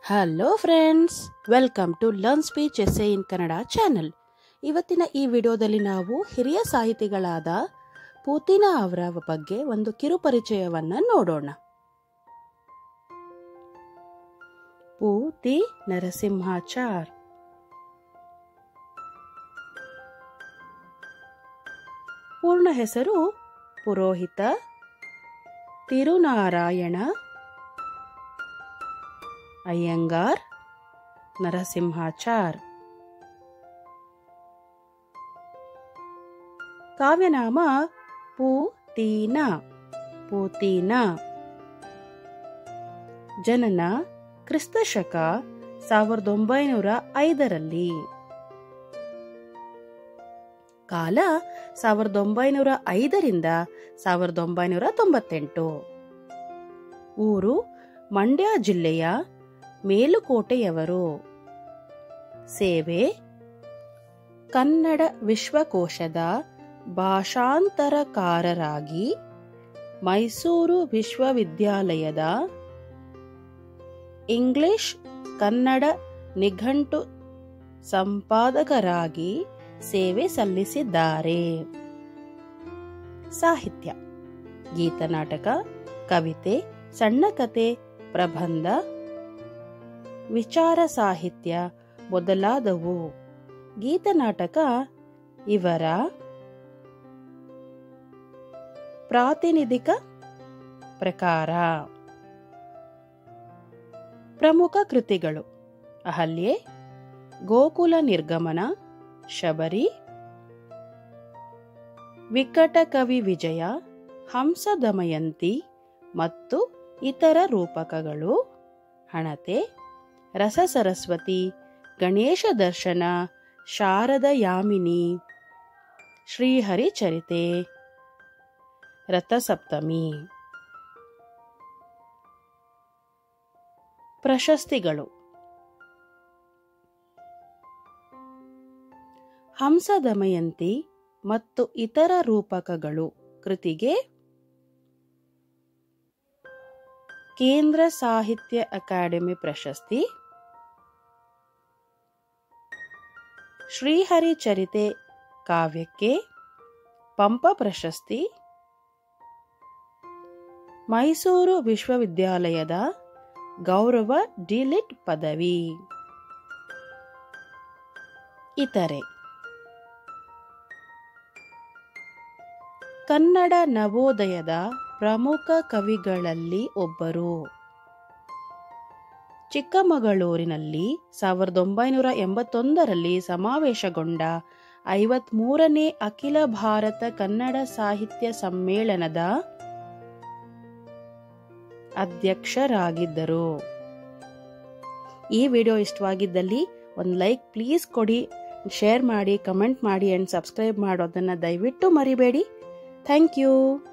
hello friends welcome to learn speech essay in Kannada channel ಇವತ್ತಿನ ಈ ವಿಡಿಯೋದಲ್ಲಿ ನಾವು ಹಿರಿಯ ಸಾಹಿತಿಗಳಾದ ಪೂತಿನ ಅವರ ಬಗ್ಗೆ ಒಂದು ಕಿರು ಪರಿಚಯವನ್ನ ನೋಡೋಣ ಪೂತಿ ನರಸಿಂಹಾಚಾರ್ ಪೂರ್ಣ ಹೆಸರು ಪುರೋಹಿತ ತಿರುನಾರಾಯಣ ಅಯ್ಯಂಗಾರ್ ನರಸಿಂಹಾಚಾರ್ ಕಾವ್ಯನಾಮ ಪೂತೀನ ಪೂತೀನ ಜನನ ಕ್ರಿಸ್ತ ಶಕ ಸಾವಿರದ ಒಂಬೈನೂರ ಐದರಲ್ಲಿ ಕಾಲ ಸಾವಿರದ ಒಂಬೈನೂರ ಐದರಿಂದ ಸಾವಿರದ ಒಂಬೈನೂರ ತೊಂಬತ್ತೆಂಟು ಊರು ಮಂಡ್ಯ ಜಿಲ್ಲೆಯ ಮೇಲುಕೋಟೆಯವರು ಸೇವೆ ಕನ್ನಡ ವಿಶ್ವಕೋಶದ ಭಾಷಾಂತರಕಾರರಾಗಿ ಮೈಸೂರು ವಿಶ್ವವಿದ್ಯಾಲಯದ ಇಂಗ್ಲಿಷ್ ಕನ್ನಡ ನಿಘಂಟು ಸಂಪಾದಕರಾಗಿ ಸೇವೆ ಸಲ್ಲಿಸಿದ್ದಾರೆ ಸಾಹಿತ್ಯ ಗೀತನಾಟಕ ಕವಿತೆ ಸಣ್ಣ ಕತೆ ಪ್ರಬಂಧ ವಿಚಾರ ಸಾಹಿತ್ಯ ಮೊದಲಾದವು ಗೀತನಾಟಕ ಇವರ ಪ್ರಾತಿನಿಧಿಕ ಪ್ರಕಾರ ಪ್ರಮುಖ ಕೃತಿಗಳು ಅಹಲ್ಯೆ ಗೋಕುಲ ನಿರ್ಗಮನ ಶಬರಿ ವಿಕಟ ಕವಿ ವಿಜಯ ಹಂಸ ದಮಯಂತಿ ಮತ್ತು ಇತರ ರೂಪಕಗಳು ಹಣತೆ ರಸ ಸರಸ್ವತಿ ಗಣೇಶ ದರ್ಶನ ಶಾರದ ಯಾಮಿನಿ ಶ್ರೀಹರಿಚರಿತೆ ರಥಸಪ್ತಮಿ ಪ್ರಶಸ್ತಿಗಳು ಹಂಸ ದಮಯಂತಿ ಮತ್ತು ಇತರ ರೂಪಕಗಳು ಕೃತಿಗೆ ಕೇಂದ್ರ ಸಾಹಿತ್ಯ ಅಕಾಡೆಮಿ ಪ್ರಶಸ್ತಿ ಶ್ರೀಹರಿ ಚರಿತೆ ಕಾವ್ಯಕ್ಕೆ ಪಂಪ ಪ್ರಶಸ್ತಿ ಮೈಸೂರು ವಿಶ್ವವಿದ್ಯಾಲಯದ ಗೌರವ ಡಿಲಿಟ್ ಪದವಿ ಇತರೆ ಕನ್ನಡ ನವೋದಯದ ಪ್ರಮುಖ ಕವಿಗಳಲ್ಲಿ ಒಬ್ಬರು ಚಿಕ್ಕಮಗಳೂರಿನಲ್ಲಿ ಸಾವಿರದ ಒಂಬೈನೂರ ಎಂಬತ್ತೊಂದರಲ್ಲಿ ಸಮಾವೇಶಗೊಂಡ ಐವತ್ಮೂರನೇ ಅಖಿಲ ಭಾರತ ಕನ್ನಡ ಸಾಹಿತ್ಯ ಸಮ್ಮೇಳನದ ಅಧ್ಯಕ್ಷರಾಗಿದ್ದರು ಈ ವಿಡಿಯೋ ಇಷ್ಟವಾಗಿದ್ದಲ್ಲಿ ಒಂದು ಲೈಕ್ ಪ್ಲೀಸ್ ಕೊಡಿ ಶೇರ್ ಮಾಡಿ ಕಮೆಂಟ್ ಮಾಡಿ ಆ್ಯಂಡ್ ಸಬ್ಸ್ಕ್ರೈಬ್ ಮಾಡೋದನ್ನು ದಯವಿಟ್ಟು ಮರಿಬೇಡಿ ಥ್ಯಾಂಕ್ ಯು